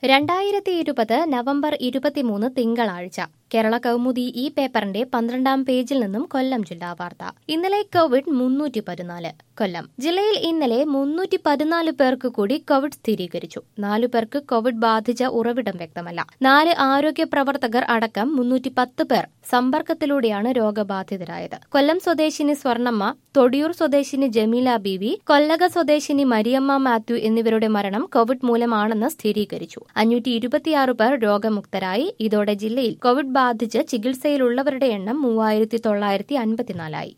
രണ്ടായിരത്തി ഇരുപത് നവംബർ ഇരുപത്തിമൂന്ന് തിങ്കളാഴ്ച കേരള കൗമുദി ഈ പേപ്പറിന്റെ പന്ത്രണ്ടാം പേജിൽ നിന്നും കൊല്ലം ജില്ലാ വാർത്ത ഇന്നലെ കോവിഡ് മുന്നൂറ്റി പതിനാല് കൊല്ലം ജില്ലയിൽ ഇന്നലെ മുന്നൂറ്റി പതിനാല് പേർക്ക് കൂടി കോവിഡ് സ്ഥിരീകരിച്ചു നാലു പേർക്ക് കോവിഡ് ബാധിച്ച ഉറവിടം വ്യക്തമല്ല നാല് ആരോഗ്യ പ്രവർത്തകർ അടക്കം മുന്നൂറ്റി പത്ത് പേർ സമ്പർക്കത്തിലൂടെയാണ് രോഗബാധിതരായത് കൊല്ലം സ്വദേശിനി സ്വർണമ്മ തൊടിയൂർ സ്വദേശിനി ജമീല ബീവി കൊല്ലക സ്വദേശിനി മരിയമ്മ മാത്യു എന്നിവരുടെ മരണം കോവിഡ് മൂലമാണെന്ന് സ്ഥിരീകരിച്ചു അഞ്ഞൂറ്റി ഇരുപത്തിയാറ് പേർ രോഗമുക്തരായി ഇതോടെ ജില്ലയിൽ കോവിഡ് ബാധിച്ച് ചികിത്സയിലുള്ളവരുടെ എണ്ണം മൂവായിരത്തി തൊള്ളായിരത്തി അൻപത്തിനാലായി